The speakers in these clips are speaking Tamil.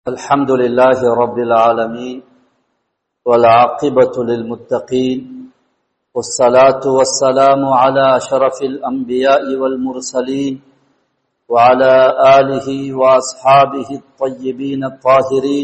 الحمد لله رب العالمين والعاقبة للمتقين والصلاة والسلام على أشرف الأنبياء والمرسلين وعلى آله وأصحابه الطيبين الطاهرين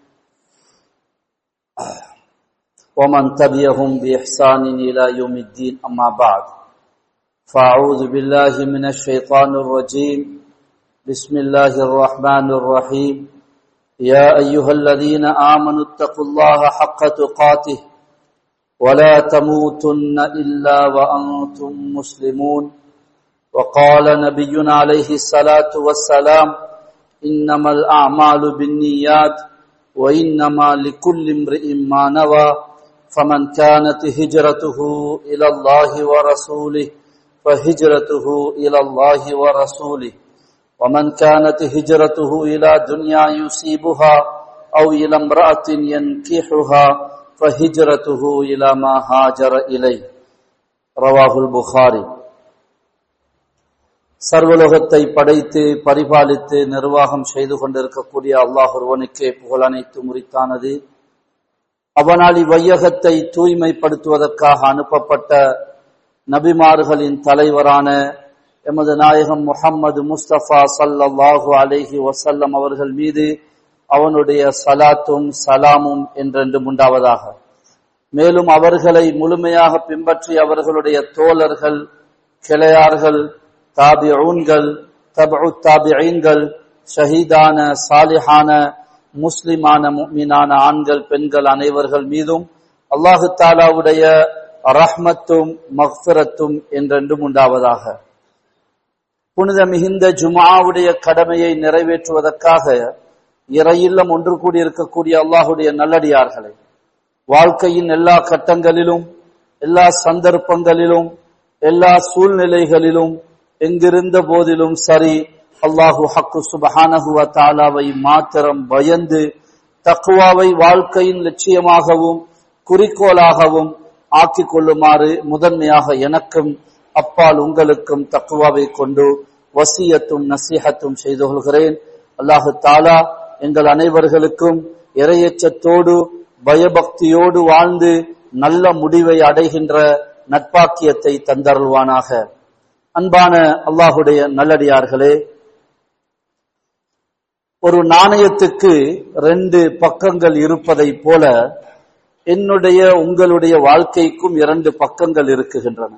ومن تبعهم بإحسان إلى يوم الدين أما بعد فأعوذ بالله من الشيطان الرجيم بسم الله الرحمن الرحيم يا أيها الذين آمنوا اتقوا الله حق تقاته ولا تموتن إلا وأنتم مسلمون وقال نبينا عليه الصلاة والسلام إنما الأعمال بالنيات وإنما لكل امرئ ما نوى فمن كانت هجرته إلى الله ورسوله فهجرته إلى الله ورسوله ومن كانت هجرته إلى دنيا يصيبها أو إلى امرأة ينكحها فهجرته إلى ما هاجر إليه رواه البخاري சர்வலோகத்தை படைத்து பரிபாலித்து நிர்வாகம் செய்து கொண்டிருக்கக்கூடிய அல்லாஹ் ஒருவனுக்கே புகழ் அனைத்து முறித்தானது அவனால் இவ்வையகத்தை தூய்மைப்படுத்துவதற்காக அனுப்பப்பட்ட நபிமார்களின் தலைவரான எமது நாயகம் முகம்மது முஸ்தபா சல்லல்லாஹு அலைஹி வசல்லம் அவர்கள் மீது அவனுடைய சலாத்தும் சலாமும் என்றென்றும் உண்டாவதாக மேலும் அவர்களை முழுமையாக பின்பற்றி அவர்களுடைய தோழர்கள் கிளையார்கள் தாபிஊன்கள் தபு தாபிஐன்கள் ஷஹீதான சாலிஹான முஸ்லிமான மீனான ஆண்கள் பெண்கள் அனைவர்கள் மீதும் அல்லாஹு தாலாவுடைய ரஹ்மத்தும் மஃபிரத்தும் என்றென்றும் உண்டாவதாக புனித மிகுந்த ஜுமாவுடைய கடமையை நிறைவேற்றுவதற்காக இறையில்லம் ஒன்று கூடியிருக்கக்கூடிய அல்லாஹுடைய நல்லடியார்களை வாழ்க்கையின் எல்லா கட்டங்களிலும் எல்லா சந்தர்ப்பங்களிலும் எல்லா சூழ்நிலைகளிலும் எங்கிருந்த போதிலும் சரி அல்லாஹு ஹக்கு சுபஹானஹுவ தாலாவை மாத்திரம் பயந்து தக்குவாவை வாழ்க்கையின் லட்சியமாகவும் குறிக்கோளாகவும் ஆக்கிக் கொள்ளுமாறு முதன்மையாக எனக்கும் அப்பால் உங்களுக்கும் தக்குவாவை கொண்டு வசியத்தும் நசீகத்தும் செய்து கொள்கிறேன் அல்லாஹு தாலா எங்கள் அனைவர்களுக்கும் இரையச்சத்தோடு பயபக்தியோடு வாழ்ந்து நல்ல முடிவை அடைகின்ற நட்பாக்கியத்தை தந்தருள்வானாக அன்பான அல்லாஹுடைய நல்லடியார்களே ஒரு நாணயத்துக்கு ரெண்டு பக்கங்கள் இருப்பதை போல என்னுடைய உங்களுடைய வாழ்க்கைக்கும் இரண்டு பக்கங்கள் இருக்குகின்றன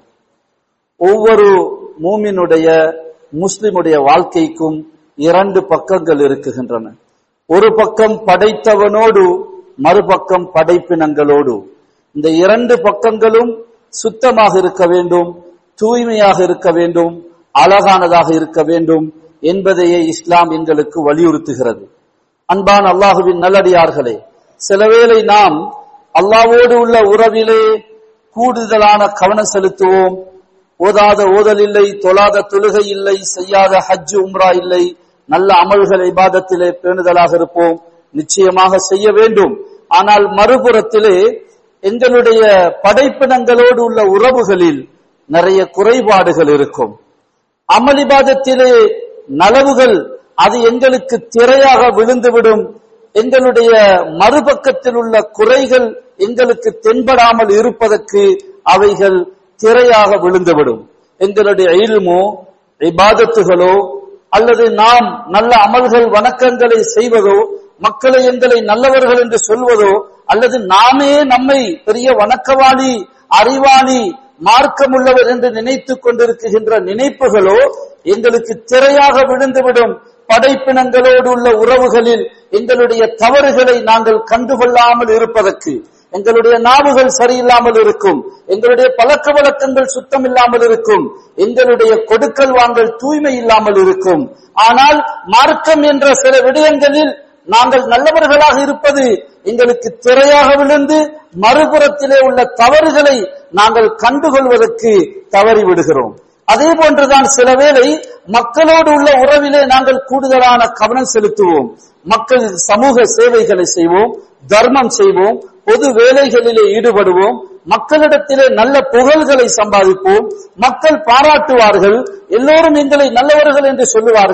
ஒவ்வொரு மூமினுடைய முஸ்லிமுடைய வாழ்க்கைக்கும் இரண்டு பக்கங்கள் இருக்குகின்றன ஒரு பக்கம் படைத்தவனோடு மறுபக்கம் படைப்பினங்களோடு இந்த இரண்டு பக்கங்களும் சுத்தமாக இருக்க வேண்டும் தூய்மையாக இருக்க வேண்டும் அழகானதாக இருக்க வேண்டும் என்பதையே இஸ்லாம் எங்களுக்கு வலியுறுத்துகிறது அன்பான் அல்லாஹுவின் நல்லடியார்களே சிலவேளை நாம் அல்லாவோடு உள்ள உறவிலே கூடுதலான கவனம் செலுத்துவோம் ஓதாத ஓதல் இல்லை தொழாத தொழுகை இல்லை செய்யாத ஹஜ் உம்ரா இல்லை நல்ல அமல்கள் இபாதத்திலே பேணுதலாக இருப்போம் நிச்சயமாக செய்ய வேண்டும் ஆனால் மறுபுறத்திலே எங்களுடைய படைப்பினங்களோடு உள்ள உறவுகளில் நிறைய குறைபாடுகள் இருக்கும் அமளிபாதத்திலே நலவுகள் அது எங்களுக்கு திரையாக விழுந்துவிடும் எங்களுடைய மறுபக்கத்தில் உள்ள குறைகள் எங்களுக்கு தென்படாமல் இருப்பதற்கு அவைகள் திரையாக விழுந்துவிடும் எங்களுடைய இல்மோ இபாதத்துகளோ அல்லது நாம் நல்ல அமல்கள் வணக்கங்களை செய்வதோ மக்களை எங்களை நல்லவர்கள் என்று சொல்வதோ அல்லது நாமே நம்மை பெரிய வணக்கவாளி அறிவாளி மார்க்கமுள்ளவர் என்று நினைத்துக் கொண்டிருக்கின்ற நினைப்புகளோ எங்களுக்கு திரையாக விழுந்துவிடும் படைப்பினங்களோடு உள்ள உறவுகளில் எங்களுடைய தவறுகளை நாங்கள் கண்டுகொள்ளாமல் இருப்பதற்கு எங்களுடைய நாவுகள் சரியில்லாமல் இருக்கும் எங்களுடைய பழக்க வழக்கங்கள் சுத்தம் இல்லாமல் இருக்கும் எங்களுடைய கொடுக்கல் வாங்கல் தூய்மை இல்லாமல் இருக்கும் ஆனால் மார்க்கம் என்ற சில விடயங்களில் நாங்கள் நல்லவர்களாக இருப்பது எங்களுக்கு திரையாக விழுந்து மறுபுறத்திலே உள்ள தவறுகளை நாங்கள் கண்டுகொள்வதற்கு தவறி விடுகிறோம் அதே போன்றுதான் சில வேளை மக்களோடு உள்ள உறவிலே நாங்கள் கூடுதலான கவனம் செலுத்துவோம் மக்கள் சமூக சேவைகளை செய்வோம் தர்மம் செய்வோம் பொது வேலைகளிலே ஈடுபடுவோம் மக்களிடத்திலே நல்ல புகழ்களை சம்பாதிப்போம் மக்கள் பாராட்டுவார்கள் எல்லோரும் எங்களை நல்லவர்கள் என்று சொல்லுவார்கள்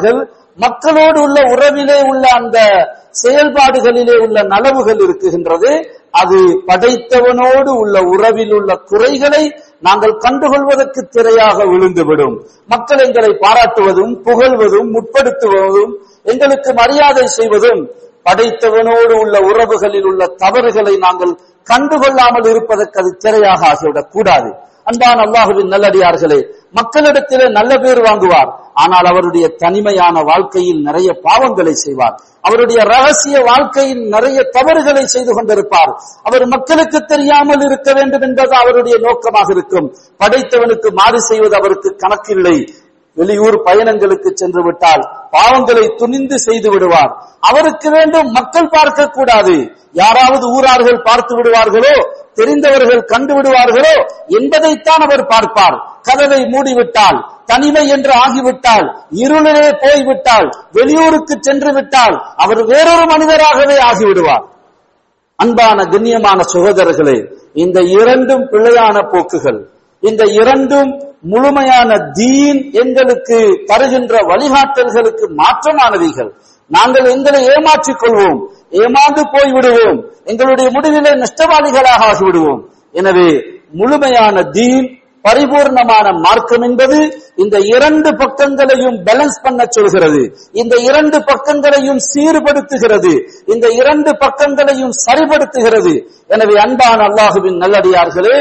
மக்களோடு உள்ள உறவிலே உள்ள அந்த செயல்பாடுகளிலே உள்ள நலவுகள் இருக்குகின்றது அது படைத்தவனோடு உள்ள உறவில் உள்ள குறைகளை நாங்கள் கண்டுகொள்வதற்கு திரையாக விழுந்துவிடும் மக்கள் எங்களை பாராட்டுவதும் புகழ்வதும் முற்படுத்துவதும் எங்களுக்கு மரியாதை செய்வதும் படைத்தவனோடு உள்ள உறவுகளில் உள்ள தவறுகளை நாங்கள் கண்டுகொள்ளாமல் இருப்பதற்கு அது திரையாக ஆகிவிடக் கூடாது அன்பான் அல்லாஹுவின் நல்லடியார்களே மக்களிடத்திலே நல்ல பேர் வாங்குவார் ஆனால் அவருடைய தனிமையான வாழ்க்கையில் நிறைய பாவங்களை செய்வார் அவருடைய ரகசிய வாழ்க்கையில் நிறைய தவறுகளை செய்து கொண்டிருப்பார் அவர் மக்களுக்கு தெரியாமல் இருக்க வேண்டும் என்பது அவருடைய நோக்கமாக இருக்கும் படைத்தவனுக்கு மாறு செய்வது அவருக்கு கணக்கில்லை வெளியூர் பயணங்களுக்கு சென்று விட்டால் பாவங்களை துணிந்து செய்து விடுவார் அவருக்கு வேண்டும் மக்கள் பார்க்க கூடாது யாராவது ஊரார்கள் பார்த்து விடுவார்களோ தெரிந்தவர்கள் கண்டு விடுவார்களோ என்பதைத்தான் அவர் பார்ப்பார் கதவை மூடிவிட்டால் தனிமை என்று ஆகிவிட்டால் இருளிலே போய்விட்டால் வெளியூருக்கு சென்று விட்டால் அவர் வேறொரு மனிதராகவே ஆகிவிடுவார் அன்பான கண்ணியமான சகோதரர்களே இந்த இரண்டும் பிழையான போக்குகள் இந்த இரண்டும் முழுமையான தீன் எங்களுக்கு தருகின்ற வழிகாட்டல்களுக்கு மாற்றமானவைகள் நாங்கள் எங்களை ஏமாற்றிக் கொள்வோம் ஏமாந்து போய்விடுவோம் எங்களுடைய முடிவிலே நஷ்டவாளிகளாக ஆகிவிடுவோம் எனவே முழுமையான தீன் பரிபூர்ணமான மார்க்கம் என்பது இந்த இரண்டு பக்கங்களையும் பேலன்ஸ் பண்ண சொல்கிறது இந்த இரண்டு பக்கங்களையும் சீர்படுத்துகிறது இந்த இரண்டு பக்கங்களையும் சரிபடுத்துகிறது எனவே அன்பான அல்லாஹுவின் நல்லடியார்களே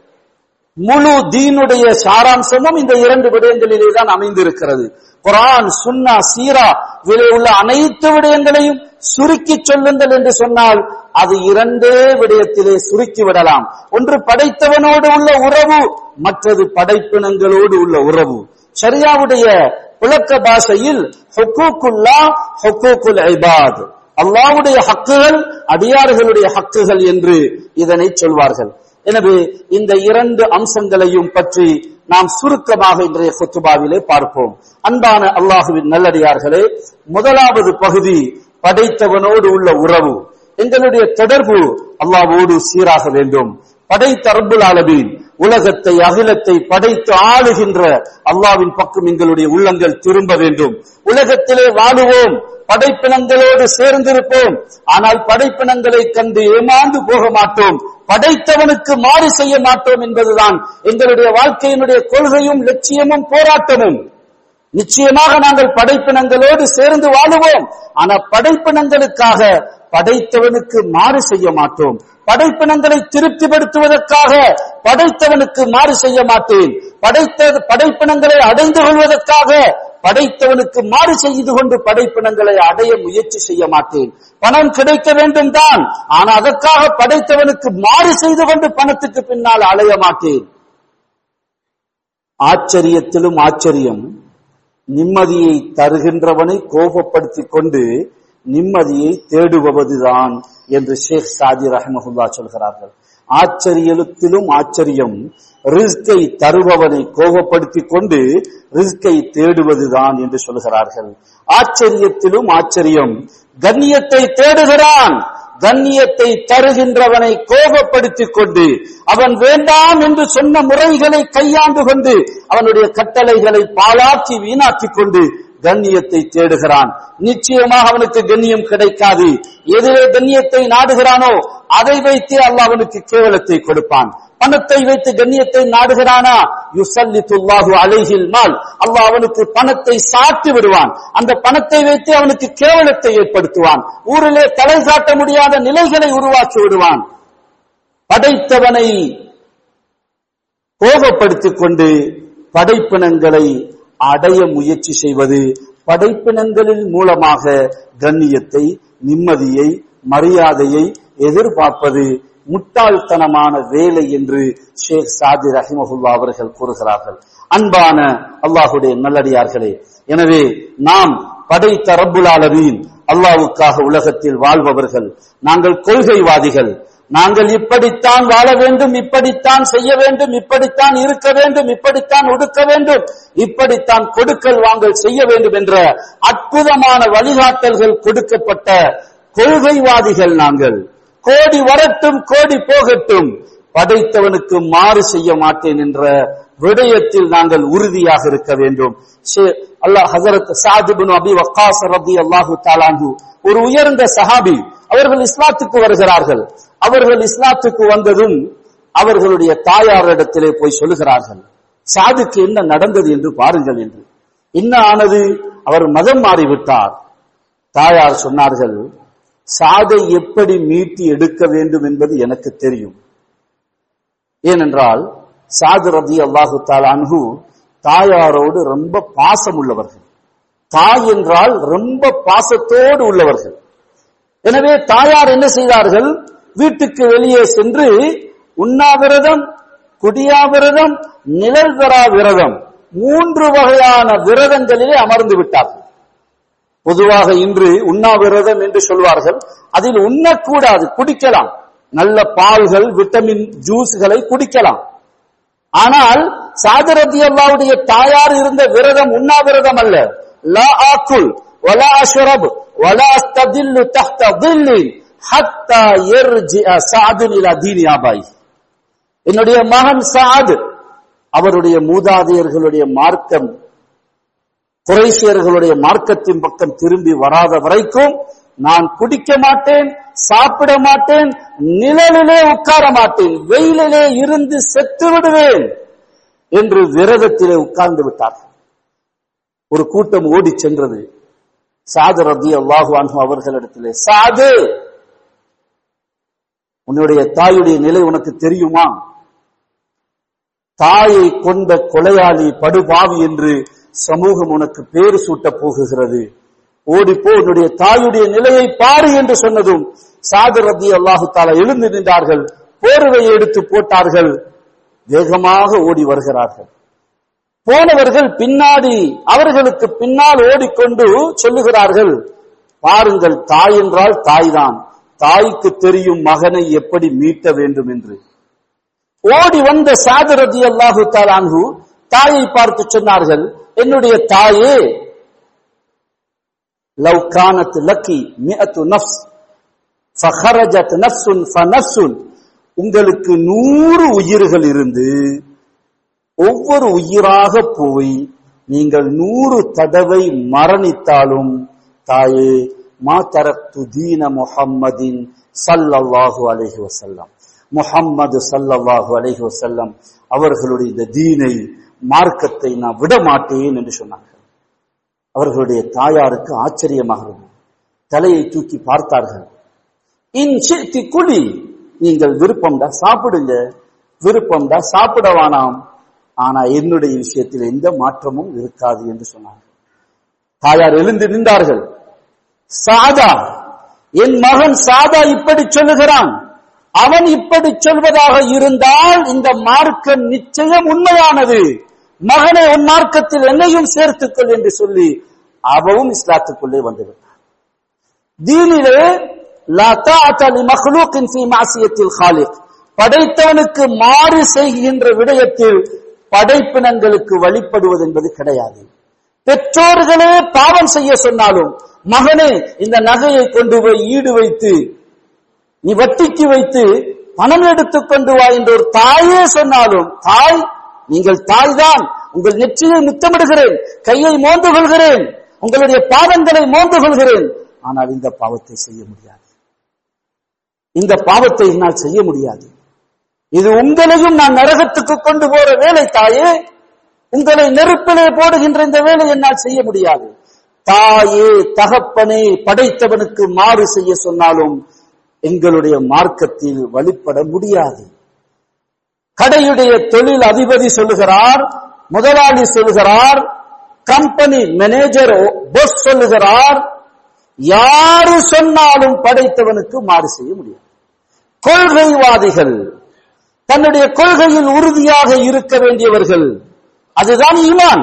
முழு தீனுடைய சாராம்சமும் இந்த இரண்டு விடயங்களிலே தான் அமைந்திருக்கிறது குரான் சுன்னா சீரா இதிலே உள்ள அனைத்து விடயங்களையும் சுருக்கி சொல்லுங்கள் என்று சொன்னால் அது இரண்டே விடயத்திலே சுருக்கி விடலாம் ஒன்று படைத்தவனோடு உள்ள உறவு மற்றது படைப்பினங்களோடு உள்ள உறவு ஷரியாவுடைய புழக்க பாஷையில் ஹொக்கூக்குல்லா ஹொக்கூக்குல் ஐபாத் அல்லாவுடைய ஹக்குகள் அடியார்களுடைய ஹக்குகள் என்று இதனை சொல்வார்கள் எனவே இந்த இரண்டு அம்சங்களையும் பற்றி நாம் சுருக்கமாக இன்றைய குத்துபாவிலே பார்ப்போம் அன்பான அல்லாஹுவின் நல்லடியார்களே முதலாவது பகுதி படைத்தவனோடு உள்ள உறவு எங்களுடைய தொடர்பு அல்லாவோடு சீராக வேண்டும் படைத்த ரப்புல் ஆலமீன் உலகத்தை அகிலத்தை படைத்து ஆளுகின்ற அல்லாவின் பக்கம் எங்களுடைய உள்ளங்கள் திரும்ப வேண்டும் உலகத்திலே வாழுவோம் படைப்பினங்களோடு சேர்ந்திருப்போம் ஆனால் படைப்பினங்களை கண்டு ஏமாந்து போக மாட்டோம் படைத்தவனுக்கு மாறு செய்ய மாட்டோம் என்பதுதான் எங்களுடைய வாழ்க்கையினுடைய கொள்கையும் லட்சியமும் போராட்டமும் நிச்சயமாக நாங்கள் படைப்பினங்களோடு சேர்ந்து வாழுவோம் ஆனா படைப்பினங்களுக்காக படைத்தவனுக்கு மாறு செய்ய மாட்டோம் படைப்பினங்களை திருப்திப்படுத்துவதற்காக படைத்தவனுக்கு மாறு செய்ய மாட்டேன் படைத்த படைப்பினங்களை அடைந்து கொள்வதற்காக படைத்தவனுக்கு மாறு செய்து கொண்டு படைப்பினங்களை அடைய முயற்சி செய்ய மாட்டேன் பணம் கிடைக்க வேண்டும் தான் ஆனா அதற்காக படைத்தவனுக்கு மாறு செய்து கொண்டு பணத்துக்கு பின்னால் அலைய மாட்டேன் ஆச்சரியத்திலும் ஆச்சரியம் நிம்மதியை தருகின்றவனை கோபப்படுத்திக் கொண்டு நிம்மதியை தேடுவதுதான் என்று ஷேக் சாதி ரஹமஹுல்லா சொல்கிறார்கள் ஆச்சரியத்திலும் ஆச்சரியம் ரிஸ்கை தருபவனை கோபப்படுத்திக் கொண்டு ரிஸ்கை தேடுவதுதான் என்று சொல்கிறார்கள் ஆச்சரியத்திலும் ஆச்சரியம் கண்ணியத்தை தேடுகிறான் கண்ணியத்தை தருகின்றவனை கோபப்படுத்திக் கொண்டு அவன் வேண்டாம் என்று சொன்ன முறைகளை கையாண்டு கொண்டு அவனுடைய கட்டளைகளை பாழாக்கி வீணாக்கிக் கொண்டு கண்ணியத்தை தேடுகிறான் நிச்சயமாக அவனுக்கு கண்ணியம் கிடைக்காது எதிரே கண்ணியத்தை நாடுகிறானோ அதை வைத்தே அல்லாஹ் அவனுக்கு கேவலத்தை கொடுப்பான் பணத்தை வைத்து கண்ணியத்தை நாடுகிறானா யுசல்லித்துல்லாஹு அலைஹில் மால் அல்லாஹ் அவனுக்கு பணத்தை சாட்டி விடுவான் அந்த பணத்தை வைத்து அவனுக்கு கேவலத்தை ஏற்படுத்துவான் ஊரிலே தலை காட்ட முடியாத நிலைகளை உருவாக்கி விடுவான் படைத்தவனை கோபப்படுத்திக் கொண்டு படைப்பினங்களை அடைய முயற்சி செய்வது படைப்பினங்களின் மூலமாக கண்ணியத்தை நிம்மதியை மரியாதையை எதிர்பார்ப்பது முட்டாள்தனமான வேலை என்று ஷேக் சாதி ரஹிமஹுல்லா அவர்கள் கூறுகிறார்கள் அன்பான அல்லாஹுடைய நல்லடியார்களே எனவே நாம் படைத்த ரப்புல் ஆலமீன் அல்லாவுக்காக உலகத்தில் வாழ்பவர்கள் நாங்கள் கொள்கைவாதிகள் நாங்கள் இப்படித்தான் வாழ வேண்டும் இப்படித்தான் செய்ய வேண்டும் இப்படித்தான் இருக்க வேண்டும் இப்படித்தான் ஒடுக்க வேண்டும் இப்படித்தான் கொடுக்கல் வாங்கல் செய்ய வேண்டும் என்ற அற்புதமான வழிகாட்டல்கள் கொடுக்கப்பட்ட கொள்கைவாதிகள் நாங்கள் கோடி வரட்டும் கோடி போகட்டும் படைத்தவனுக்கு மாறு செய்ய மாட்டேன் என்ற விடயத்தில் நாங்கள் உறுதியாக இருக்க வேண்டும் ஷே- அல்லாஹ் ஹசரத் சாதிபின் அபி வக்காஸ் ரபி அல்லாஹு தாலாங்கு ஒரு உயர்ந்த சஹாபி அவர்கள் இஸ்லாத்துக்கு வருகிறார்கள் அவர்கள் இஸ்லாத்துக்கு வந்ததும் அவர்களுடைய தாயாரிடத்திலே போய் சொல்லுகிறார்கள் சாதுக்கு என்ன நடந்தது என்று பாருங்கள் என்று என்ன ஆனது அவர் மதம் மாறிவிட்டார் தாயார் சொன்னார்கள் சாதை எப்படி மீட்டி எடுக்க வேண்டும் என்பது எனக்கு தெரியும் ஏனென்றால் சாது ரதி அல்லாஹு அன்ஹு தாயாரோடு ரொம்ப பாசம் உள்ளவர்கள் தாய் என்றால் ரொம்ப பாசத்தோடு உள்ளவர்கள் எனவே தாயார் என்ன செய்தார்கள் வீட்டுக்கு வெளியே சென்று உண்ணாவிரதம் குடியாவிரதம் நிழல்தரா விரதம் மூன்று வகையான விரதங்களிலே அமர்ந்து விட்டார்கள் பொதுவாக இன்று உண்ணாவிரதம் என்று சொல்வார்கள் அதில் உண்ணக்கூடாது குடிக்கலாம் நல்ல பால்கள் விட்டமின் ஜூஸ்களை குடிக்கலாம் ஆனால் சாதரதி அல்லாவுடைய தாயார் இருந்த விரதம் உண்ணாவிரதம் அல்ல லா ஆக்குல் வலா அஷ்ரப் வலா அஸ்ததில்லு தஹ்த தில்லின் ஹத்தா யர்ஜிஅ சாதுன் இலா தீனி ஆபாய் என்னுடைய மகன் சாத் அவருடைய மூதாதையர்களுடைய மார்க்கம் குறைசியர்களுடைய மார்க்கத்தின் பக்கம் திரும்பி வராத வரைக்கும் நான் குடிக்க மாட்டேன் சாப்பிட மாட்டேன் நிழலிலே உட்கார மாட்டேன் வெயிலிலே இருந்து செத்து விடுவேன் என்று விரதத்திலே உட்கார்ந்து விட்டார் ஒரு கூட்டம் ஓடி சென்றது சாது ரதி அல்லாஹு அன்ஹு அவர்களிடத்திலே சாது உன்னுடைய தாயுடைய நிலை உனக்கு தெரியுமா தாயை கொண்ட கொலையாளி படுபாவி என்று சமூகம் உனக்கு பேரு சூட்டப் போகுகிறது ஓடிப்போ உன்னுடைய தாயுடைய நிலையை பாரு என்று சொன்னதும் சாதர் ரத்தி அல்லாஹு தாலா எழுந்து நின்றார்கள் போர்வையை எடுத்து போட்டார்கள் வேகமாக ஓடி வருகிறார்கள் போனவர்கள் பின்னாடி அவர்களுக்கு பின்னால் ஓடிக்கொண்டு சொல்லுகிறார்கள் பாருங்கள் தாய் என்றால் தாய்தான் தாய்க்கு தெரியும் மகனை எப்படி மீட்ட வேண்டும் என்று ஓடி வந்த சாதரதி அல்லாஹு தாலான்ஹு தாயை பார்த்து சொன்னார்கள் என்னுடைய தாயே லவ் கானத் லக்கி மிஅத்து நஃப்ஸ் ஃபஹரஜத் நஃப்சுன் ஃபனஃப்சுன் உங்களுக்கு நூறு உயிர்கள் இருந்து ஒவ்வொரு உயிராக போய் நீங்கள் நூறு தடவை மரணித்தாலும் தாயே மா தரத்து தீன முஹம்மதின் சல்லல்லாஹு அலைஹி வஸல்லம் முஹம்மது சல்லல்லாஹு அலைஹி வஸல்லம் அவர்களுடைய இந்த தீனை மார்க்கத்தை நான் விட மாட்டேன் என்று சொன்னார்கள் அவர்களுடைய தாயாருக்கு ஆச்சரியமாக இருந்தது தலையை தூக்கி பார்த்தார்கள் இன் சித்தி குடி நீங்கள் விருப்பம்டா சாப்பிடுங்க விருப்பம்டா சாப்பிட வேணாம் ஆனா என்னுடைய விஷயத்தில் எந்த மாற்றமும் இருக்காது என்று சொன்னார்கள் தாயார் எழுந்து நின்றார்கள் சாதா என் மகன் சாதா இப்படி சொல்லுகிறான் அவன் இப்படி சொல்வதாக இருந்தால் இந்த மார்க்கம் நிச்சயம் உண்மையானது மகனை உன் மார்க்கத்தில் என்னையும் சேர்த்துக்கொள் என்று சொல்லி அவவும் இஸ்லாத்துக்குள்ளே வந்துவிட்டார் தீனிலே லா தாஅத லி மக்லூக்கின் ஃபீ மாசியத்தில் காலிக் படைத்தவனுக்கு மாறு செய்கின்ற விடயத்தில் படைப்பினங்களுக்கு வழிபடுவது என்பது கிடையாது பெற்றோர்களே பாவம் செய்ய சொன்னாலும் மகனே இந்த நகையை கொண்டு போய் ஈடு வைத்து நீ வட்டிக்கு வைத்து பணம் எடுத்துக் கொண்டு வா என்று ஒரு தாயே சொன்னாலும் தாய் நீங்கள் தாய்தான் உங்கள் நெற்றியை முத்தமிடுகிறேன் கையை மோந்து கொள்கிறேன் உங்களுடைய பாதங்களை மோந்து கொள்கிறேன் ஆனால் இந்த பாவத்தை செய்ய முடியாது இந்த பாவத்தை என்னால் செய்ய முடியாது இது உங்களையும் நான் நரகத்துக்கு கொண்டு போற வேலை தாயே உங்களை நெருப்பிலே போடுகின்ற இந்த வேலை என்னால் செய்ய முடியாது தாயே தகப்பனே படைத்தவனுக்கு மாறு செய்ய சொன்னாலும் எங்களுடைய மார்க்கத்தில் வழிபட முடியாது கடையுடைய தொழில் அதிபதி சொல்லுகிறார் முதலாளி சொல்லுகிறார் கம்பெனி மேனேஜர் பொஸ் சொல்லுகிறார் யாரு சொன்னாலும் படைத்தவனுக்கு மாறு செய்ய முடியாது கொள்கைவாதிகள் தன்னுடைய கொள்கையில் உறுதியாக இருக்க வேண்டியவர்கள் அதுதான் ஈமான்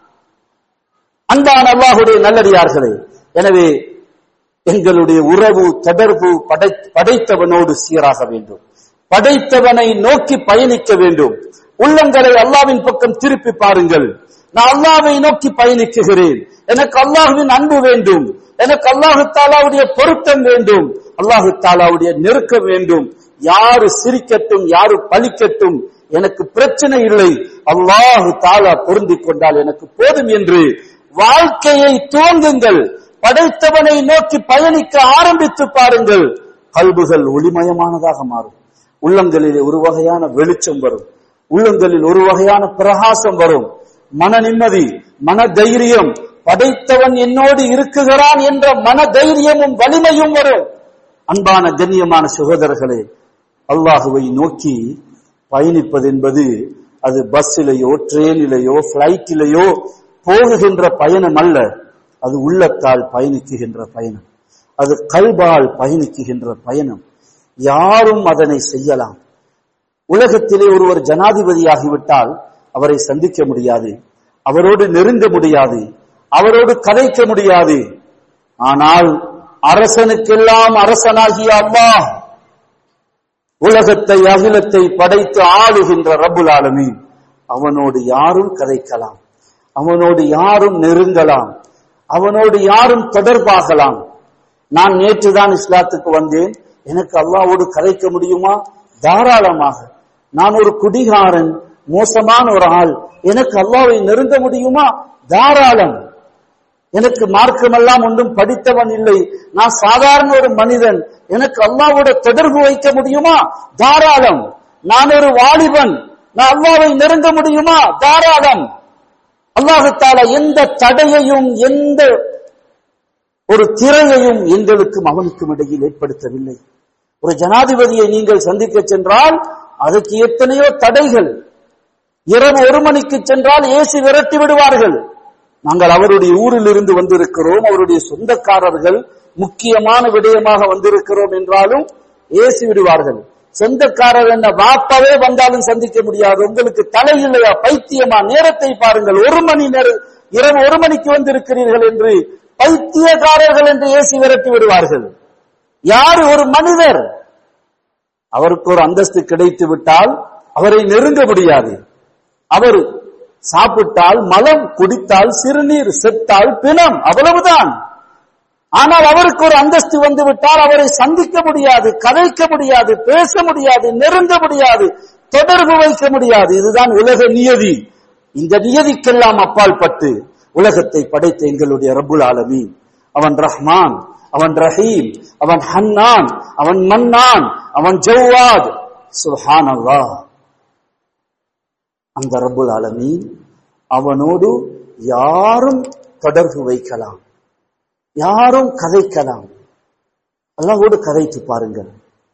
அன்பான அல்லாஹுடைய நல்லடியார்களே எனவே எங்களுடைய உறவு தொடர்பு படை படைத்தவனோடு சீராக வேண்டும் படைத்தவனை நோக்கி பயணிக்க வேண்டும் உள்ளங்களை அல்லாவின் பக்கம் திருப்பி பாருங்கள் நான் அல்லாவை நோக்கி பயணிக்குகிறேன் எனக்கு அல்லாஹுவின் அன்பு வேண்டும் எனக்கு அல்லாஹு தாலாவுடைய பொருத்தம் வேண்டும் அல்லாஹு தாலாவுடைய நெருக்கம் வேண்டும் யாரு சிரிக்கட்டும் யாரு பலிக்கட்டும் எனக்கு பிரச்சனை இல்லை அல்லாஹு தாலா பொருந்திக் கொண்டால் எனக்கு போதும் என்று வாழ்க்கையை துவங்குங்கள் படைத்தவனை நோக்கி பயணிக்க ஆரம்பித்து பாருங்கள் கல்புகள் ஒளிமயமானதாக மாறும் உள்ளங்களிலே ஒரு வகையான வெளிச்சம் வரும் உள்ளங்களில் ஒரு வகையான பிரகாசம் வரும் மன நிம்மதி மன தைரியம் படைத்தவன் என்னோடு இருக்குகிறான் என்ற மன தைரியமும் வலிமையும் வரும் அன்பான கண்ணியமான சகோதரர்களே அல்லாஹுவை நோக்கி பயணிப்பது என்பது அது பஸ்ஸிலேயோ ட்ரெயினிலேயோ பிளைட்டிலேயோ போகுகின்ற பயணம் அல்ல அது உள்ளத்தால் பயணிக்குகின்ற பயணம் அது கல்பால் பயணிக்குகின்ற பயணம் யாரும் அதனை செய்யலாம் உலகத்திலே ஒருவர் ஜனாதிபதியாகிவிட்டால் அவரை சந்திக்க முடியாது அவரோடு நெருங்க முடியாது அவரோடு கதைக்க முடியாது ஆனால் அரசனுக்கெல்லாம் அரசனாகிய அல்லாஹ் உலகத்தை அகிலத்தை படைத்து ஆளுகின்ற ரப்புல் ஆலமீன் அவனோடு யாரும் கதைக்கலாம் அவனோடு யாரும் நெருங்கலாம் அவனோடு யாரும் தொடர்பாகலாம் நான் நேற்றுதான் இஸ்லாத்துக்கு வந்தேன் எனக்கு அல்லாவோடு கதைக்க முடியுமா தாராளமாக நான் ஒரு குடிகாரன் மோசமான ஒரு ஆள் எனக்கு அல்லாவை நெருங்க முடியுமா தாராளம் எனக்கு மார்க்கமெல்லாம் ஒன்றும் படித்தவன் இல்லை நான் சாதாரண ஒரு மனிதன் எனக்கு அல்லாவோட தொடர்பு வைக்க முடியுமா தாராளம் நான் ஒரு வாலிபன் நான் அல்லாவை நெருங்க முடியுமா தாராளம் அல்லாஹுத்தால எந்த தடையையும் எந்த ஒரு திரையையும் எங்களுக்கும் அவனுக்கும் இடையில் ஏற்படுத்தவில்லை ஒரு ஜனாதிபதியை நீங்கள் சந்திக்க சென்றால் அதற்கு எத்தனையோ தடைகள் இரவு ஒரு மணிக்கு சென்றால் ஏசி விரட்டி விடுவார்கள் நாங்கள் அவருடைய ஊரில் இருந்து வந்திருக்கிறோம் அவருடைய சொந்தக்காரர்கள் முக்கியமான விடயமாக வந்திருக்கிறோம் என்றாலும் ஏசி விடுவார்கள் சொந்தக்காரர் என்ன வாப்பாவே வந்தாலும் சந்திக்க முடியாது உங்களுக்கு தலை இல்லையா பைத்தியமா நேரத்தை பாருங்கள் ஒரு மணி நேரம் இரவு ஒரு மணிக்கு வந்திருக்கிறீர்கள் என்று பைத்தியக்காரர்கள் என்று ஏசி விரட்டி விடுவார்கள் யார் ஒரு மனிதர் அவருக்கு ஒரு அந்தஸ்து கிடைத்து விட்டால் அவரை நெருங்க முடியாது அவர் சாப்பிட்டால் மலம் குடித்தால் சிறுநீர் செத்தால் பிணம் அவ்வளவுதான் ஆனால் அவருக்கு ஒரு அந்தஸ்து வந்து விட்டால் அவரை சந்திக்க முடியாது கதைக்க முடியாது பேச முடியாது நெருங்க முடியாது தொடர்பு வைக்க முடியாது இதுதான் உலக நியதி இந்த நியதிக்கெல்லாம் அப்பால் பட்டு உலகத்தை படைத்த எங்களுடைய ரப்புல் ஆலமீன் அவன் ரஹ்மான் அவன் ரஹீம் அவன் ஹன்னான் அவன் மன்னான் அவன் ஜவ்வாத் சுஹான் அல்லாஹ் அந்த ரப்புல் ஆலமீன் அவனோடு யாரும் தொடர்பு வைக்கலாம் யாரும் கதைக்கலாம் அல்லாஹோடு கதைத்து பாருங்கள்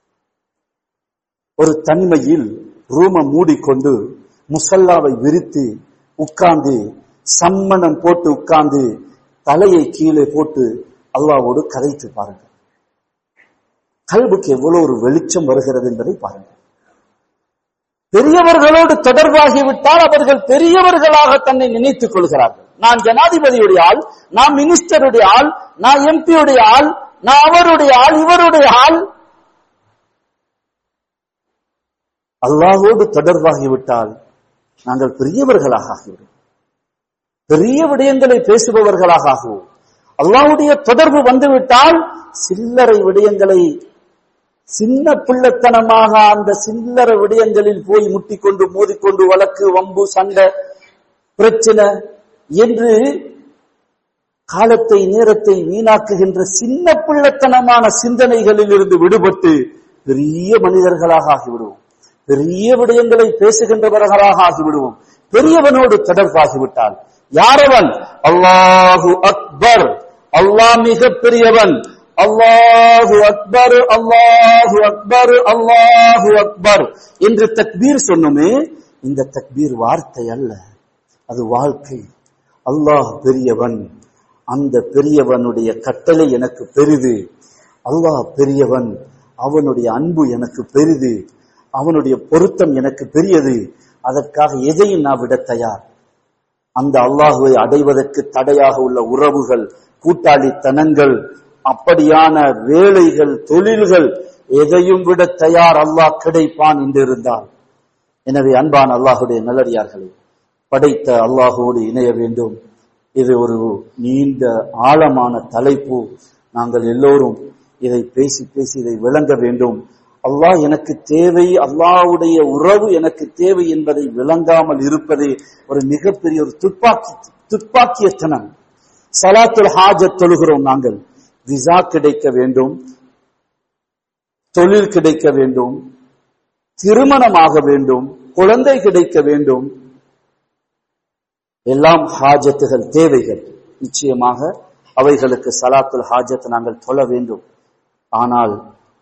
ஒரு தனிமையில் ரூம மூடிக்கொண்டு முசல்லாவை விரித்து உட்கார்ந்து சம்மணம் போட்டு உட்கார்ந்து தலையை கீழே போட்டு அல்லாவோடு கதைத்து பாருங்கள் கல்புக்கு எவ்வளவு ஒரு வெளிச்சம் வருகிறது என்பதை பாருங்கள் பெரியவர்களோடு தொடர்பாகிவிட்டால் அவர்கள் பெரியவர்களாக தன்னை நினைத்துக் கொள்கிறார்கள் நான் ஜனாதிபதியுடைய ஆள் நான் மினிஸ்டருடைய ஆள் நான் எம்பியுடைய ஆள் நான் அவருடைய ஆள் இவருடைய ஆள் அல்லாஹோடு தொடர்பாகிவிட்டால் நாங்கள் பெரியவர்களாக ஆகிவிடும் பெரிய விடயங்களை பேசுபவர்களாக ஆகுவோம் அல்லாஹ்வுடைய தொடர்பு வந்துவிட்டால் சில்லறை விடயங்களை சின்ன பிள்ளைத்தனமாக அந்த சில்லறை விடயங்களில் போய் முட்டிக்கொண்டு மோதிக்கொண்டு வழக்கு வம்பு சண்டை பிரச்சனை என்று காலத்தை நேரத்தை வீணாக்குகின்ற சின்ன பிள்ளைத்தனமான சிந்தனைகளில் இருந்து விடுபட்டு பெரிய மனிதர்களாக ஆகிவிடுவோம் பெரிய விடயங்களை பேசுகின்றவர்களாக ஆகிவிடுவோம் பெரியவனோடு தொடர்பாகிவிட்டால் யாரவன் அல்லாஹு அக்பர் அல்லாஹ் மிக பெரியவன் அல்லாஹு அக்பர் அல்லாஹு அக்பர் அல்லாஹு அக்பர் என்று தக்பீர் சொன்னோமே இந்த தக்பீர் வார்த்தை அல்ல அது வாழ்க்கை அல்லாஹ் பெரியவன் அந்த பெரியவனுடைய கட்டளை எனக்கு பெரிது அல்லாஹ் பெரியவன் அவனுடைய அன்பு எனக்கு பெரிது அவனுடைய பொருத்தம் எனக்கு பெரியது அதற்காக எதையும் நான் விட தயார் அந்த அல்லாஹுவை அடைவதற்கு தடையாக உள்ள உறவுகள் கூட்டாளித்தனங்கள் அப்படியான வேலைகள் தொழில்கள் எதையும் விட தயார் அல்லாஹ் கிடைப்பான் என்று இருந்தால் எனவே அன்பான் அல்லாஹுடைய நல்லடியார்களே படைத்த அல்லாஹோடு இணைய வேண்டும் இது ஒரு நீண்ட ஆழமான தலைப்பு நாங்கள் எல்லோரும் இதை பேசி பேசி இதை விளங்க வேண்டும் அல்லாஹ் எனக்கு தேவை அல்லாஹ்வுடைய உறவு எனக்கு தேவை என்பதை விளங்காமல் இருப்பதே ஒரு மிகப்பெரிய ஒரு துப்பாக்கி துப்பாக்கியத்தனம் சலாத்துல் ஹாஜத் தொழுகிறோம் நாங்கள் விசா கிடைக்க வேண்டும் தொழில் கிடைக்க வேண்டும் திருமணமாக வேண்டும் குழந்தை கிடைக்க வேண்டும் எல்லாம் ஹாஜத்துகள் தேவைகள் நிச்சயமாக அவைகளுக்கு சலாத்துல் ஹாஜத் நாங்கள் தொழ வேண்டும் ஆனால்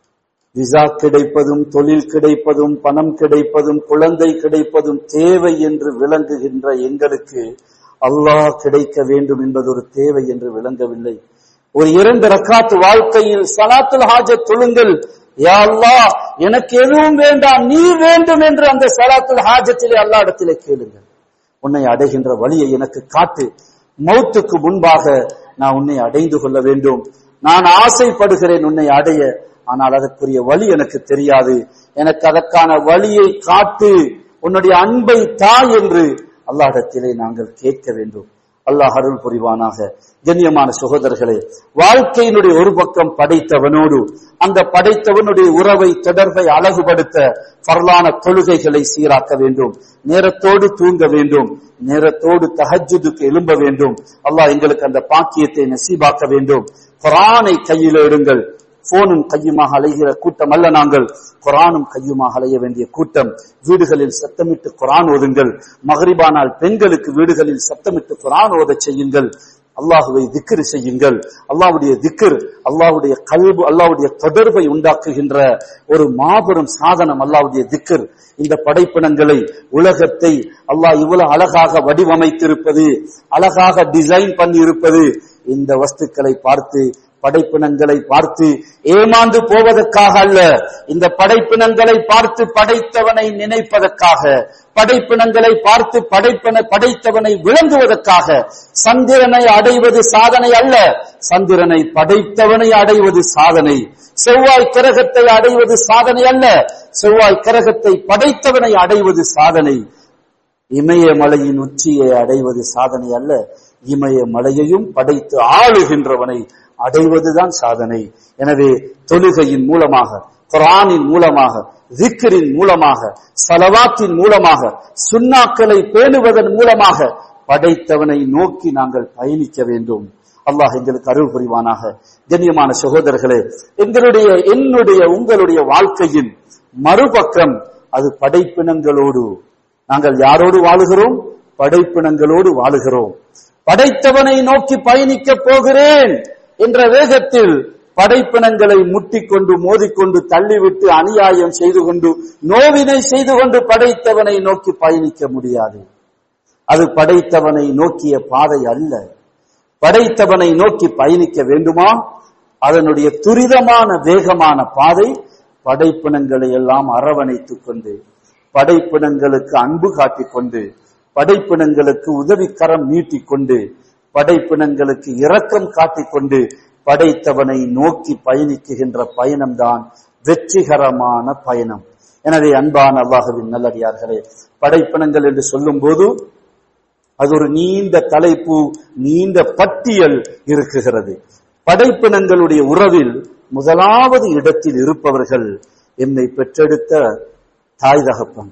விசா கிடைப்பதும் தொழில் கிடைப்பதும் பணம் கிடைப்பதும் குழந்தை கிடைப்பதும் தேவை என்று விளங்குகின்ற எங்களுக்கு அல்லாஹ் கிடைக்க வேண்டும் என்பது ஒரு தேவை என்று விளங்கவில்லை ஒரு இரண்டு ரக்காத்து வாழ்க்கையில் சலாத்துல் ஹாஜத் தொழுங்கள் யா அல்லாஹ் எனக்கு எதுவும் வேண்டாம் நீ வேண்டும் என்று அந்த சலாத்துல் ஹாஜத்திலே அல்லா இடத்திலே கேளுங்கள் உன்னை அடைகின்ற வழியை எனக்கு காட்டு மௌத்துக்கு முன்பாக நான் உன்னை அடைந்து கொள்ள வேண்டும் நான் ஆசைப்படுகிறேன் உன்னை அடைய ஆனால் அதற்குரிய வழி எனக்கு தெரியாது எனக்கு அதற்கான வழியை காட்டு உன்னுடைய அன்பை தா என்று அல்லாஹிடத்திலே நாங்கள் கேட்க வேண்டும் அல்லாஹ் அருள் புரிவானாக கண்ணியமான சகோதரர்களே வாழ்க்கையினுடைய ஒரு பக்கம் படைத்தவனோடு அந்த படைத்தவனுடைய உறவை தொடர்பை அழகுபடுத்த பரலான தொழுகைகளை சீராக்க வேண்டும் நேரத்தோடு தூங்க வேண்டும் நேரத்தோடு தஹஜுதுக்கு எழும்ப வேண்டும் அல்லாஹ் எங்களுக்கு அந்த பாக்கியத்தை நசீபாக்க வேண்டும் குரானை கையில் எடுங்கள் போனும் கையுமாக அலைகிற கூட்டம் அல்ல நாங்கள் குரானும் கையுமாக அலைய வேண்டிய கூட்டம் வீடுகளில் சத்தமிட்டு குரான் ஓதுங்கள் மகரிபானால் பெண்களுக்கு வீடுகளில் சத்தமிட்டு குரான் ஓதச் செய்யுங்கள் அல்லாஹுவை திக்ரு செய்யுங்கள் அல்லாஹ்வுடைய திக்ர் அல்லாஹ்வுடைய கல்பு அல்லாஹ்வுடைய தொடர்பை உண்டாக்குகின்ற ஒரு மாபெரும் சாதனம் அல்லாஹ்வுடைய திக்ர் இந்த படைப்பினங்களை உலகத்தை அல்லாஹ் இவ்வளவு அழகாக வடிவமைத்திருப்பது அழகாக டிசைன் பண்ணி இருப்பது இந்த வஸ்துக்களை பார்த்து படைப்பினங்களை பார்த்து ஏமாந்து போவதற்காக அல்ல இந்த படைப்பினங்களை பார்த்து படைத்தவனை நினைப்பதற்காக படைப்பினங்களை பார்த்து படைப்பின படைத்தவனை விளங்குவதற்காக சந்திரனை அடைவது சாதனை அல்ல சந்திரனை படைத்தவனை அடைவது சாதனை செவ்வாய் கிரகத்தை அடைவது சாதனை அல்ல செவ்வாய் கிரகத்தை படைத்தவனை அடைவது சாதனை இமயமலையின் உச்சியை அடைவது சாதனை அல்ல இமயமலையையும் படைத்து ஆளுகின்றவனை அடைவதுதான் சாதனை எனவே தொழுகையின் மூலமாக குரானின் மூலமாக விக்கிரின் மூலமாக சலவாத்தின் மூலமாக சுண்ணாக்களை பேணுவதன் மூலமாக படைத்தவனை நோக்கி நாங்கள் பயணிக்க வேண்டும் அல்லாஹ் எங்களுக்கு அருள் புரிவானாக கண்ணியமான சகோதரர்களே எங்களுடைய என்னுடைய உங்களுடைய வாழ்க்கையின் மறுபக்கம் அது படைப்பினங்களோடு நாங்கள் யாரோடு வாழுகிறோம் படைப்பினங்களோடு வாழுகிறோம் படைத்தவனை நோக்கி பயணிக்க போகிறேன் என்ற வேகத்தில் படைப்பினங்களை முட்டிக்கொண்டு மோதிக்கொண்டு தள்ளிவிட்டு அநியாயம் செய்து கொண்டு நோவினை செய்து கொண்டு படைத்தவனை நோக்கி பயணிக்க முடியாது அது படைத்தவனை நோக்கிய பாதை அல்ல படைத்தவனை நோக்கி பயணிக்க வேண்டுமா அதனுடைய துரிதமான வேகமான பாதை படைப்பினங்களை எல்லாம் அரவணைத்துக் கொண்டு படைப்பினங்களுக்கு அன்பு காட்டிக் கொண்டு படைப்பினங்களுக்கு உதவிக்கரம் நீட்டிக்கொண்டு படைப்பினங்களுக்கு இரக்கம் காட்டிக்கொண்டு படைத்தவனை நோக்கி பயணிக்குகின்ற பயணம்தான் வெற்றிகரமான பயணம் எனவே அன்பான அல்லாஹுவின் நல்லடியார்களே படைப்பினங்கள் என்று சொல்லும் போது அது ஒரு நீண்ட தலைப்பு நீண்ட பட்டியல் இருக்குகிறது படைப்பினங்களுடைய உறவில் முதலாவது இடத்தில் இருப்பவர்கள் என்னை பெற்றெடுத்த தாய் தகப்பன்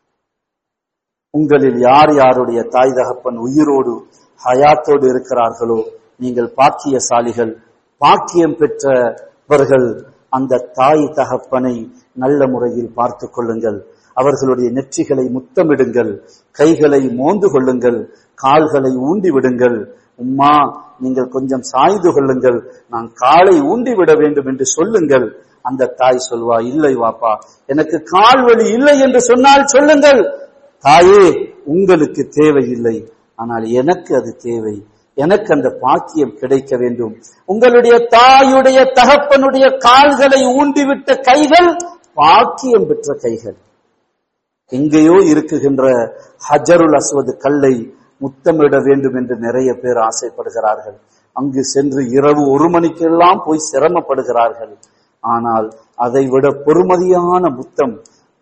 உங்களில் யார் யாருடைய தாய் தகப்பன் உயிரோடு ஹயாத்தோடு இருக்கிறார்களோ நீங்கள் பாக்கியசாலிகள் பாக்கியம் பெற்றவர்கள் அந்த தாய் தகப்பனை நல்ல முறையில் பார்த்து கொள்ளுங்கள் அவர்களுடைய நெற்றிகளை முத்தமிடுங்கள் கைகளை மோந்து கொள்ளுங்கள் கால்களை ஊண்டி விடுங்கள் உம்மா நீங்கள் கொஞ்சம் சாய்ந்து கொள்ளுங்கள் நான் காலை ஊண்டி விட வேண்டும் என்று சொல்லுங்கள் அந்த தாய் சொல்வா இல்லை வாப்பா எனக்கு கால் வலி இல்லை என்று சொன்னால் சொல்லுங்கள் தாயே உங்களுக்கு தேவையில்லை ஆனால் எனக்கு அது தேவை எனக்கு அந்த பாக்கியம் கிடைக்க வேண்டும் உங்களுடைய தாயுடைய தகப்பனுடைய கால்களை ஊண்டிவிட்ட கைகள் பாக்கியம் பெற்ற கைகள் எங்கேயோ இருக்குகின்ற ஹஜருல் அஸ்வது கல்லை முத்தமிட வேண்டும் என்று நிறைய பேர் ஆசைப்படுகிறார்கள் அங்கு சென்று இரவு ஒரு மணிக்கெல்லாம் போய் சிரமப்படுகிறார்கள் ஆனால் அதை விட பொறுமதியான முத்தம்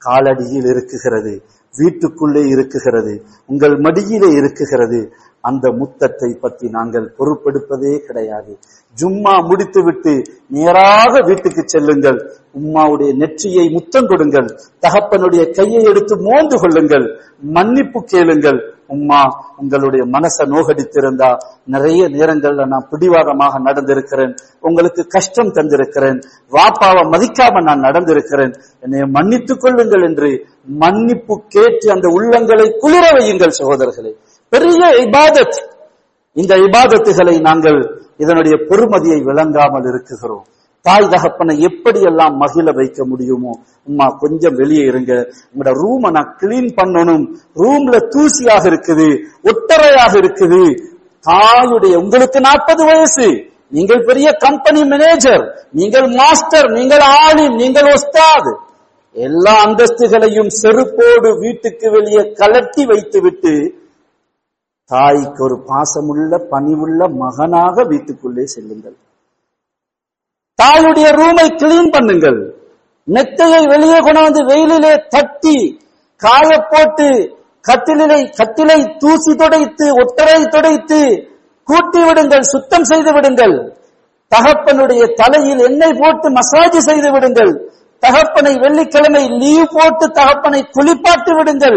காலடியில் இருக்குகிறது வீட்டுக்குள்ளே இருக்குகிறது உங்கள் மடியிலே இருக்குகிறது அந்த முத்தத்தை பற்றி நாங்கள் பொறுப்பெடுப்பதே கிடையாது ஜும்மா முடித்துவிட்டு நேராக வீட்டுக்கு செல்லுங்கள் உம்மாவுடைய நெற்றியை முத்தம் கொடுங்கள் தகப்பனுடைய கையை எடுத்து மோந்து கொள்ளுங்கள் மன்னிப்பு கேளுங்கள் உம்மா உங்களுடைய மனசை நோகடித்திருந்தா நிறைய நேரங்கள்ல நான் பிடிவாதமாக நடந்திருக்கிறேன் உங்களுக்கு கஷ்டம் தந்திருக்கிறேன் வாப்பாவை மதிக்காம நான் நடந்திருக்கிறேன் என்னை மன்னித்துக் கொள்ளுங்கள் என்று மன்னிப்பு கேட்டு அந்த உள்ளங்களை குளிர வையுங்கள் சகோதரர்களே பெரிய இபாதத் இந்த இபாதத்துகளை நாங்கள் இதனுடைய பெருமதியை விளங்காமல் இருக்குகிறோம் தாய் தகப்பனை எப்படியெல்லாம் மகிழ வைக்க முடியுமோ உம்மா கொஞ்சம் வெளியே இருங்க உங்களோட ரூமை நான் கிளீன் பண்ணணும் ரூம்ல தூசியாக இருக்குது ஒட்டறையாக இருக்குது தாயுடைய உங்களுக்கு நாற்பது வயசு நீங்கள் பெரிய கம்பெனி மேனேஜர் நீங்கள் மாஸ்டர் நீங்கள் ஆலிம் நீங்கள் ஒஸ்தாது எல்லா அந்தஸ்துகளையும் செருப்போடு வீட்டுக்கு வெளியே கலட்டி வைத்துவிட்டு தாய்க்கு ஒரு பாசமுள்ள பணிவுள்ள மகனாக வீட்டுக்குள்ளே செல்லுங்கள் தாயுடைய ரூமை கிளீன் பண்ணுங்கள் மெத்தையை வெளியே கொண்டாந்து வெயிலிலே தட்டி காய போட்டு கட்டிலை கட்டிலை தூசி துடைத்து ஒட்டரை துடைத்து கூட்டி விடுங்கள் சுத்தம் செய்து விடுங்கள் தகப்பனுடைய தலையில் எண்ணெய் போட்டு மசாஜ் செய்து விடுங்கள் தகப்பனை வெள்ளிக்கிழமை லீவ் போட்டு தகப்பனை குளிப்பாட்டி விடுங்கள்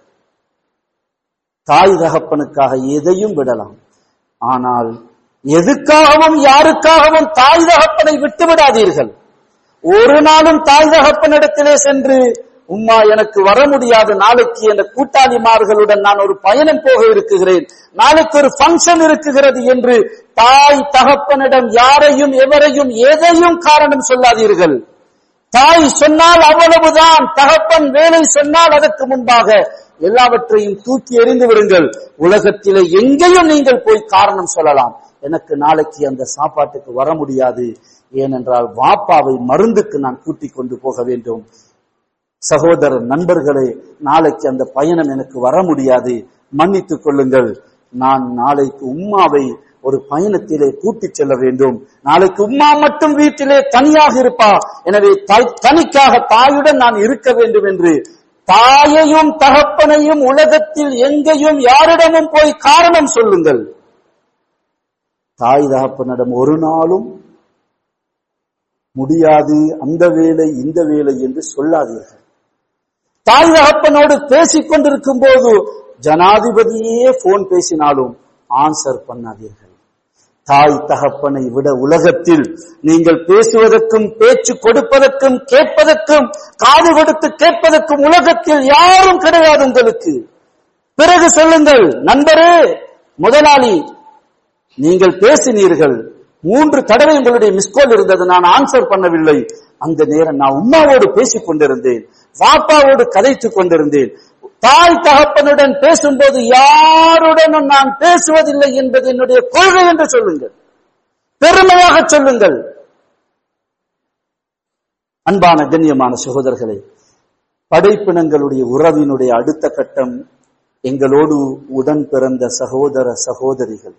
தாய் தகப்பனுக்காக எதையும் விடலாம் ஆனால் எதுக்காகவும் யாருக்காகவும் தாய் தகப்பனை விட்டு விடாதீர்கள் ஒரு நாளும் தாய் தகப்பனிடத்திலே சென்று உம்மா எனக்கு வர முடியாது நாளைக்கு என்ற கூட்டாளிமார்களுடன் நான் ஒரு பயணம் போக இருக்குகிறேன் நாளைக்கு ஒரு ஃபங்க்ஷன் இருக்குகிறது என்று தாய் தகப்பனிடம் யாரையும் எவரையும் எதையும் காரணம் சொல்லாதீர்கள் தாய் சொன்னால் அவ்வளவுதான் தகப்பன் வேலை சொன்னால் அதற்கு முன்பாக எல்லாவற்றையும் தூக்கி எறிந்து விடுங்கள் உலகத்திலே எங்கேயும் நீங்கள் போய் காரணம் சொல்லலாம் எனக்கு நாளைக்கு அந்த சாப்பாட்டுக்கு வர முடியாது ஏனென்றால் வாப்பாவை மருந்துக்கு நான் கூட்டிக் கொண்டு போக வேண்டும் சகோதரர் நண்பர்களே நாளைக்கு அந்த பயணம் எனக்கு வர முடியாது மன்னித்துக் கொள்ளுங்கள் நான் நாளைக்கு உம்மாவை ஒரு பயணத்திலே கூட்டிச் செல்ல வேண்டும் நாளைக்கு உம்மா மட்டும் வீட்டிலே தனியாக இருப்பா எனவே தாய் தனிக்காக தாயுடன் நான் இருக்க வேண்டும் என்று தாயையும் தகப்பனையும் உலகத்தில் எங்கேயும் யாரிடமும் போய் காரணம் சொல்லுங்கள் தாய் தகப்பனிடம் ஒரு நாளும் முடியாது அந்த வேலை இந்த வேலை என்று சொல்லாதீர்கள் தாய் தகப்பனோடு பேசிக் கொண்டிருக்கும் போது ஜனாதிபதியே போன் பேசினாலும் ஆன்சர் பண்ணாதீர்கள் தாய் தகப்பனை விட உலகத்தில் நீங்கள் பேசுவதற்கும் பேச்சு கொடுப்பதற்கும் கேட்பதற்கும் காது கொடுத்து கேட்பதற்கும் உலகத்தில் யாரும் கிடையாது உங்களுக்கு பிறகு சொல்லுங்கள் நண்பரே முதலாளி நீங்கள் பேசினீர்கள் மூன்று தடவை உங்களுடைய மிஸ்கால் இருந்தது நான் ஆன்சர் பண்ணவில்லை அந்த நேரம் நான் உம்மாவோடு பேசிக் கொண்டிருந்தேன் வாப்பாவோடு கதைத்துக் கொண்டிருந்தேன் தாய் தகப்பனுடன் பேசும்போது யாருடனும் நான் பேசுவதில்லை என்பது என்னுடைய கொள்கை என்று சொல்லுங்கள் பெருமையாக சொல்லுங்கள் அன்பான கண்ணியமான சகோதரர்களே படைப்பினங்களுடைய உறவினுடைய அடுத்த கட்டம் எங்களோடு உடன் பிறந்த சகோதர சகோதரிகள்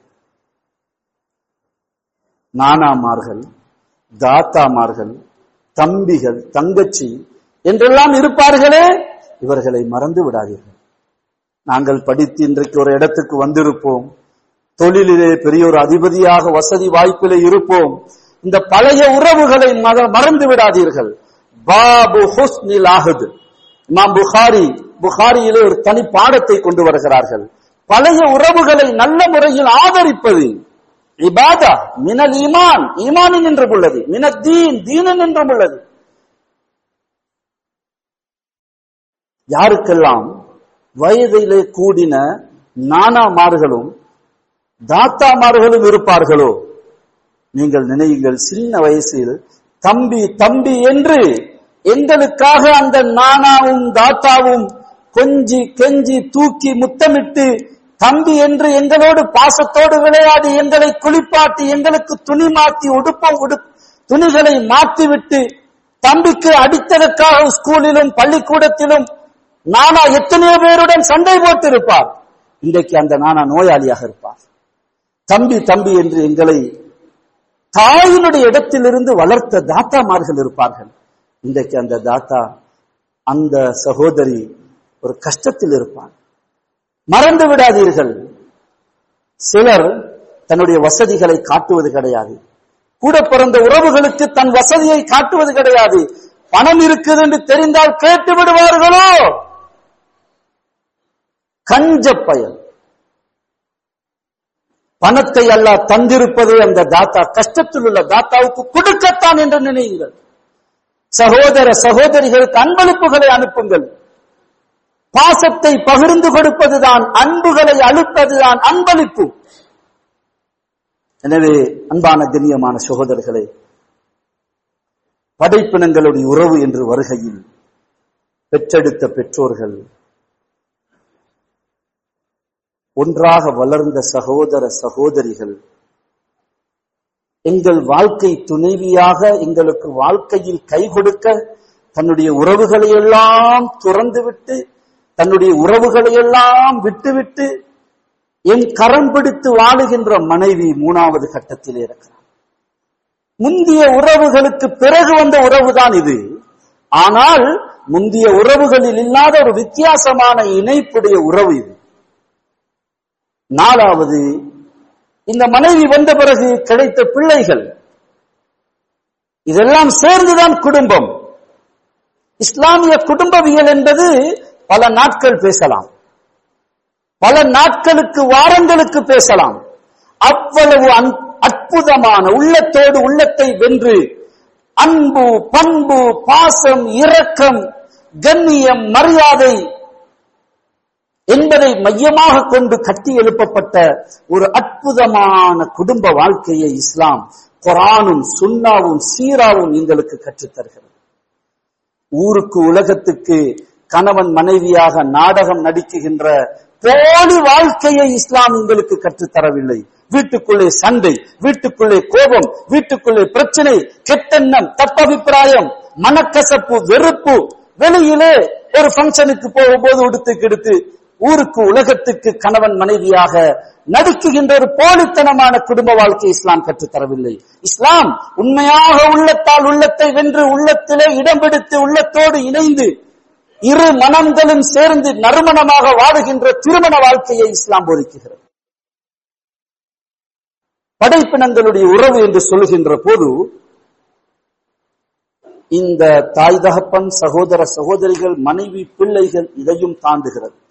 நானாமார்கள் தாத்தாமார்கள் தம்பிகள் தங்கச்சி என்றெல்லாம் இருப்பார்களே இவர்களை மறந்து விடாதீர்கள் நாங்கள் படித்து இன்றைக்கு ஒரு இடத்துக்கு வந்திருப்போம் தொழிலிலே பெரிய ஒரு அதிபதியாக வசதி வாய்ப்பிலே இருப்போம் இந்த பழைய உறவுகளை மற- மறந்து விடாதீர்கள் பாபு ஹுஸ்னில் ஆகுது இமாம் புகாரி புகாரியிலே ஒரு தனி பாடத்தை கொண்டு வருகிறார்கள் பழைய உறவுகளை நல்ல முறையில் ஆதரிப்பது இபாதா மினல் ஈமான் ஈமானின் என்றும் உள்ளது மினத் தீன் தீனன் என்றும் உள்ளது யாருக்கெல்லாம் வயதிலே கூடின நானாமார்களும் தாத்தாமார்களும் இருப்பார்களோ நீங்கள் நினையுங்கள் சின்ன வயசில் தம்பி தம்பி என்று எங்களுக்காக அந்த நானாவும் தாத்தாவும் கொஞ்சி கெஞ்சி தூக்கி முத்தமிட்டு தம்பி என்று எங்களோடு பாசத்தோடு விளையாடி எங்களை குளிப்பாட்டி எங்களுக்கு துணி மாத்தி உடுப்ப உடு துணிகளை மாற்றிவிட்டு தம்பிக்கு அடித்ததற்காக ஸ்கூலிலும் பள்ளிக்கூடத்திலும் நானா எத்தனையோ பேருடன் சண்டை போட்டு இருப்பார் இன்றைக்கு அந்த நானா நோயாளியாக இருப்பார் தம்பி தம்பி என்று எங்களை தாயினுடைய இடத்திலிருந்து வளர்த்த தாத்தாமார்கள் இருப்பார்கள் இன்றைக்கு அந்த தாத்தா அந்த சகோதரி ஒரு கஷ்டத்தில் இருப்பான் மறந்து விடாதீர்கள் சிலர் தன்னுடைய வசதிகளை காட்டுவது கிடையாது கூட பிறந்த உறவுகளுக்கு தன் வசதியை காட்டுவது கிடையாது பணம் இருக்குது என்று தெரிந்தால் கேட்டு விடுவார்களோ கஞ்ச பயல் பணத்தை அல்லாஹ் தந்திருப்பது அந்த தாத்தா கஷ்டத்தில் உள்ள தாத்தாவுக்கு கொடுக்கத்தான் என்று நினையுங்கள் சகோதர சகோதரிகளுக்கு அன்பளிப்புகளை அனுப்புங்கள் பாசத்தை பகிர்ந்து கொடுப்பதுதான் அன்புகளை அழுப்பதுதான் அன்பளிப்பு எனவே அன்பான கண்ணியமான சகோதரர்களே படைப்பினங்களுடைய உறவு என்று வருகையில் பெற்றெடுத்த பெற்றோர்கள் ஒன்றாக வளர்ந்த சகோதர சகோதரிகள் எங்கள் வாழ்க்கை துணைவியாக எங்களுக்கு வாழ்க்கையில் கை கொடுக்க தன்னுடைய உறவுகளை எல்லாம் துறந்துவிட்டு தன்னுடைய உறவுகளை எல்லாம் விட்டுவிட்டு என் கரம் பிடித்து வாழுகின்ற மனைவி மூணாவது கட்டத்தில் இருக்கிறார் முந்திய உறவுகளுக்கு பிறகு வந்த உறவுதான் இது ஆனால் முந்திய உறவுகளில் இல்லாத ஒரு வித்தியாசமான இணைப்புடைய உறவு இது நாலாவது இந்த மனைவி வந்த பிறகு கிடைத்த பிள்ளைகள் இதெல்லாம் சேர்ந்துதான் குடும்பம் இஸ்லாமிய குடும்பவியல் என்பது பல நாட்கள் பேசலாம் பல நாட்களுக்கு வாரங்களுக்கு பேசலாம் அவ்வளவு அன்- அற்புதமான உள்ளத்தோடு உள்ளத்தை வென்று அன்பு பண்பு பாசம் இரக்கம் கண்ணியம் மரியாதை என்பதை மையமாக கொண்டு கட்டி எழுப்பப்பட்ட ஒரு அற்புதமான குடும்ப வாழ்க்கையை இஸ்லாம் குரானும் சுன்னாவும் சீராவும் எங்களுக்கு கற்றுத் தருகிறது ஊருக்கு உலகத்துக்கு கணவன் மனைவியாக நாடகம் நடிக்குகின்ற போலி வாழ்க்கையை இஸ்லாம் உங்களுக்கு கற்றுத் தரவில்லை வீட்டுக்குள்ளே சண்டை வீட்டுக்குள்ளே கோபம் வீட்டுக்குள்ளே பிரச்சனை கெட்டெண்ணம் தப்பபிப்பிராயம் மனக்கசப்பு வெறுப்பு வெளியிலே ஒரு ஃபங்க்ஷனுக்கு போகும்போது உடுத்து கெடுத்து ஊருக்கு உலகத்துக்கு கணவன் மனைவியாக நடுக்குகின்ற ஒரு போலித்தனமான குடும்ப வாழ்க்கை இஸ்லாம் கற்றுத் தரவில்லை இஸ்லாம் உண்மையாக உள்ளத்தால் உள்ளத்தை வென்று உள்ளத்திலே இடம் பிடித்து உள்ளத்தோடு இணைந்து இரு மனங்களும் சேர்ந்து நறுமணமாக வாழுகின்ற திருமண வாழ்க்கையை இஸ்லாம் போதிக்குகிறது படைப்பினங்களுடைய உறவு என்று சொல்லுகின்ற போது இந்த தாய் தகப்பன் சகோதர சகோதரிகள் மனைவி பிள்ளைகள் இதையும் தாண்டுகிறது